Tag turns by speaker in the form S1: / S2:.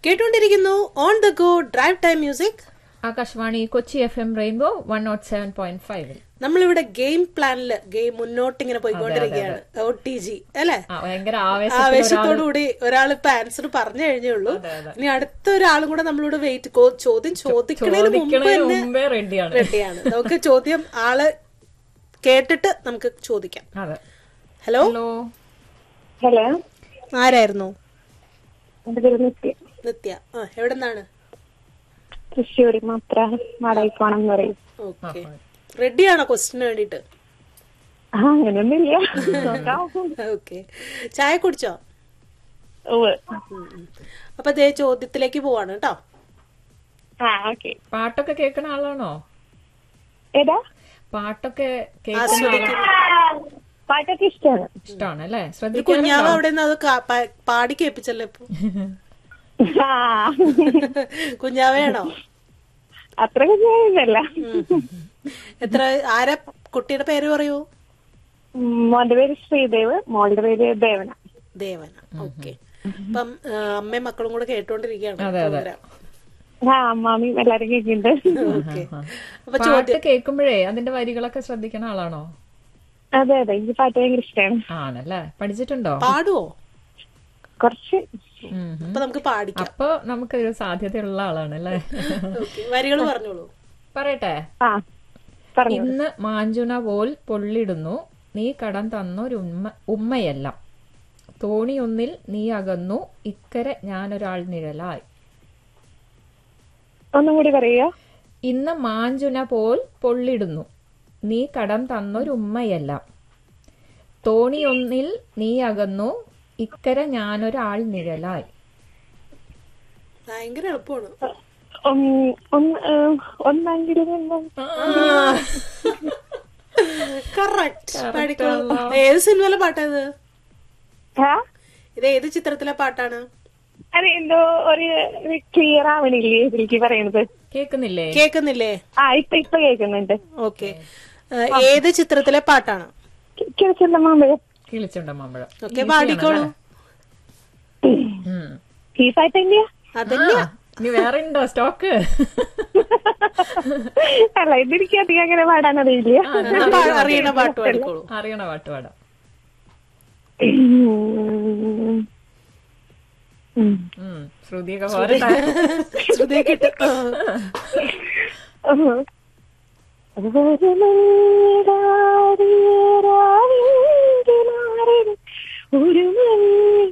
S1: കേട്ടുകൊണ്ടിരിക്കുന്നു on the go drive time music
S2: Akashvani Kochi F M rainbow one nought seven point ഫൈവിൽ
S1: നമ്മളിവിടെ game പ്ലാനില് game മുന്നോട്ട് ഇങ്ങനെ പോയിക്കൊണ്ടിരിക്കുകയാണ് ഒ ടി ജി അല്ലെ
S2: ആ ഭയങ്കര ആവേശത്തിൽ
S1: ആവേശത്തോടു കൂടി ഒരാൾ ഇപ്പൊ ആൻസർ പറഞ്ഞു കഴിഞ്ഞേ ഉള്ളൂ ഇനി അടുത്ത ഒരാളും കൂടെ നമ്മളിവിടെ വെയിറ്റ് ചോദ്യം ചോദിക്കണതിന് മുമ്പ്
S2: ചോദിക്കണതിന്
S1: തന്നെ
S2: മുമ്പേ റെഡിയാണ്
S1: റെഡിയാണ് നമുക്ക് ചോദ്യം ആള് കേട്ടിട്ട് നമുക്ക് ചോദിക്കാം
S2: അതെ
S1: ഹലോ
S2: ഹലോ
S3: ഹലോ
S1: ആരായിരുന്നു
S3: എന്റെ പേര് നിത്യ
S1: നിത്യ ആ എവിടെ നിന്നാണ്
S3: തൃശ്ശൂർ മാത്ര മാടായിക്കോണം എന്ന് പറയും
S1: ഓക്കെ റെഡിയാണോ ക്വസ്റ്റിന് വേണ്ടിട്ട്
S3: ആ അങ്ങനെയൊന്നുമില്ല നോക്കാം.
S1: ഓക്കെ ചായ കുടിച്ചോ
S3: ഉവ്വ്.
S1: ഉം, ഉം. അപ്പൊ ദേ ചോദ്യത്തിലേക്ക് പോവാണ് കേട്ടോ
S3: ആ ഓക്കെ
S2: പാട്ടൊക്കെ കേൾക്കുന്ന ആളാണോ
S3: ഏതാ
S2: പാട്ടൊക്കെ കേൾക്കുന്ന ആളാണോ
S3: പാട്ടൊക്കെ ഇഷ്ടമാണ്
S2: ഇഷ്ടമാണ് അല്ലേ
S1: ഒരു
S2: ശ്രദ്ധിക്കാൻ
S1: കുഞ്ഞാവ് അവിടെ നിന്ന് അത് കാ- പ- പാടി കേൾപ്പിച്ചല്ലോ ഇപ്പൊ
S3: ആ
S1: കുഞ്ഞാവയാണോ
S3: അത്ര കുഞ്ഞല്ല
S1: എത്ര ആരാ കുട്ടിയുടെ പേര് പറയൂ
S3: മോന്റെ പേര് ശ്രീദേവ് മോളുടെ പേര് ദേവന
S1: ദേവന ഓക്കെ അപ്പം ആ, അമ്മയും മക്കളും കൂടെ കേട്ടോണ്ടിരിക്കുകയാണ് പ്രോഗ്രാം
S3: ആ അമ്മാമിയും എല്ലാരും കേൾക്കുന്നുണ്ട്
S1: ഓക്കെ അപ്പൊ
S2: പാട്ട് കേൾക്കുമ്പോഴേ അതിന്റെ വരികളൊക്കെ ശ്രദ്ധിക്കുന്ന ആളാണോ
S3: അതെ അതെ എനിക്ക് പാട്ട് ഭയങ്കര ഇഷ്ടമാണ്
S2: ആണല്ലേ പഠിച്ചിട്ടുണ്ടോ
S1: പാടുവോ
S3: കുറച്ച്
S2: ഉം.
S1: അപ്പൊ നമുക്ക് പാടിക്കാം
S2: അപ്പൊ നമുക്കൊരു സാധ്യതയുള്ള ആളാണ് അല്ലേ
S1: ഓക്കെ വരികൾ പറഞ്ഞോളൂ
S2: പറയട്ടെ
S3: ആ പറഞ്ഞു
S2: ഇന്ന് മാഞ്ചുന പോൽ പൊള്ളിടുന്നു നീ കടം തന്നൊരു ഉമ്മ ഉമ്മയല്ല തോണിയൊന്നിൽ നീ അകന്നു ഇക്കരെ ഞാനൊരാൾ നിഴലായി
S3: ഒന്നും കൂടി പറയുക
S2: ഇന്ന് മാഞ്ചുന പോൽ പൊള്ളിടുന്നു നീ കടം തന്നൊരു ഉമ്മയല്ല തോണിയൊന്നിൽ നീ അകന്നു ഇക്കരെ ഞാനൊരാൾ നിഴലായി
S1: ഭയങ്കര എളുപ്പമാണ്
S3: ഒന്നെങ്കിലും
S1: കറക്റ്റ് പാടിക്കോളൂ ഏത് സിനിമയിലെ പാട്ടാ ഇത്
S3: ആ
S1: ഇത് ഏത് ചിത്രത്തിലെ പാട്ടാണ്
S3: അതെ എന്തോ ഒരു ക്ലിയർ ആവണില്ലേ എനിക്ക് പറയണത്
S2: കേക്കുന്നില്ലേ
S1: കേക്കുന്നില്ലേ
S3: ആ ഇപ്പൊ ഇപ്പൊ കേൾക്കുന്നുണ്ട്
S1: ഓക്കെ ഏത് ചിത്രത്തിലെ പാട്ടാണ്
S3: കിഴച്ചുള്ള മാമ്പഴം
S2: കിളിച്ചുണ്ട മാമ്പഴം
S1: ഓക്കെ പാടിക്കോളൂ
S2: ഉം.
S3: ഈ പാട്ട് തന്നെയാ
S1: അതന്നെ
S2: ആ, ഇനി വേറെ ഉണ്ടോ സ്റ്റോക്ക്
S3: അല്ല ഇതെനിക്ക് അധികം അങ്ങനെ പാടാൻ അറിയില്ല
S1: എന്നാ പാ- അറിയണ പാട്ട് പാടിക്കോളൂ
S2: അറിയണ പാട്ട് പാടാം
S3: ഉം. ഉം.
S2: ഉം. ശ്രുതിയൊക്കെ പോരട്ടെ
S1: ശ്രുതി കിട്ടും
S3: ഒരു മഞ്ഞിടാതിയ രാവിന്റെ മാറിൽ ഒരു മഞ്ഞിൽ